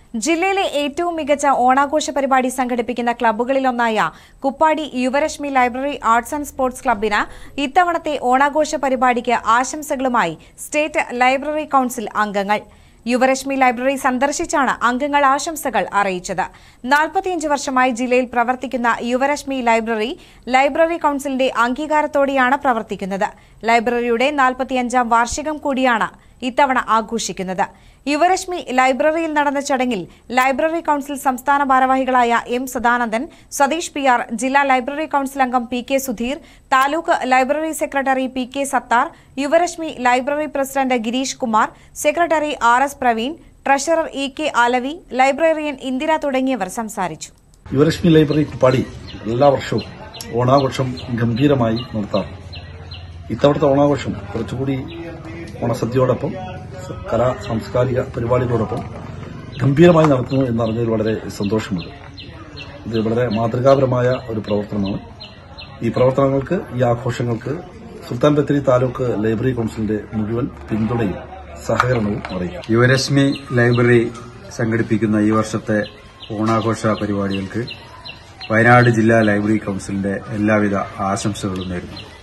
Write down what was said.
ജില്ലയിലെ ഏറ്റവും മികച്ച ഓണാഘോഷ പരിപാടി സംഘടിപ്പിക്കുന്ന ക്ലബ്ബുകളിലൊന്നായ Kuppadi Yuvarashmi library arts and sports ക്ലബ്ബിന് ഇത്തവണത്തെ ഓണാഘോഷ പരിപാടിക്ക് ആശംസകളുമായി സ്റ്റേറ്റ് ലൈബ്രറി കൌൺസിൽ അംഗങ്ങൾ യുവരശ്മി ലൈബ്രറി സന്ദർശിച്ചാണ് അംഗങ്ങൾ ആശംസകൾ അറിയിച്ചത് നാൽപ്പത്തിയഞ്ച് വർഷമായി ജില്ലയിൽ പ്രവർത്തിക്കുന്ന യുവരശ്മി ലൈബ്രറി ലൈബ്രറി കൌൺസിലിന്റെ അംഗീകാരത്തോടെയാണ് പ്രവർത്തിക്കുന്നത് ലൈബ്രറിയുടെ നാൽപ്പത്തിയഞ്ചാം വാർഷികം കൂടിയാണ് ഇത്തവണ ആഘോഷിക്കുന്നത് യുവരശ്മി ലൈബ്രറിയിൽ നടന്ന ചടങ്ങിൽ ലൈബ്രറി കൌൺസിൽ സംസ്ഥാന ഭാരവാഹികളായ M Sadanandan Satheesh P R ജില്ലാ ലൈബ്രറി കൌൺസിൽ അംഗം P K Sudheer taluk library secretary P K Sathar Yuvarashmi library president Girish Kumar secretary R S Praveen treasurer E K Alavi librarian Indira തുടങ്ങിയവർ സംസാരിച്ചു യുവലക്ഷ്മി ലൈബ്രറി കുപ്പാടി എല്ലാ വർഷവും ഓണാഘോഷം ഗംഭീരമായി നടത്താറ് ഇത്തവണത്തെ ഓണാഘോഷം കുറച്ചുകൂടി ഓണസദ്യയോടൊപ്പം സ- കലാ സാംസ്കാരിക പരിപാടികളോടൊപ്പം ഗംഭീരമായി നടത്തുന്നു എന്നറിഞ്ഞതിൽ വളരെ സന്തോഷമുണ്ട് ഇത് വളരെ മാതൃകാപരമായ ഒരു പ്രവർത്തനമാണ് ഈ പ്രവർത്തനങ്ങൾക്ക് ഈ ആഘോഷങ്ങൾക്ക് സുൽത്താൻ ബത്തേരി താലൂക്ക് ലൈബ്രറി കൌൺസിലിന്റെ മുഴുവൻ പിന്തുണയും സഹകരണവും അറിയിക്കും യുവരശ്മി ലൈബ്രറി സംഘടിപ്പിക്കുന്ന ഈ വർഷത്തെ ഓണാഘോഷ പരിപാടികൾക്ക് വയനാട് ജില്ലാ ലൈബ്രറി കൌൺസിലിന്റെ എല്ലാവിധ ആശംസകളും നേരുന്നു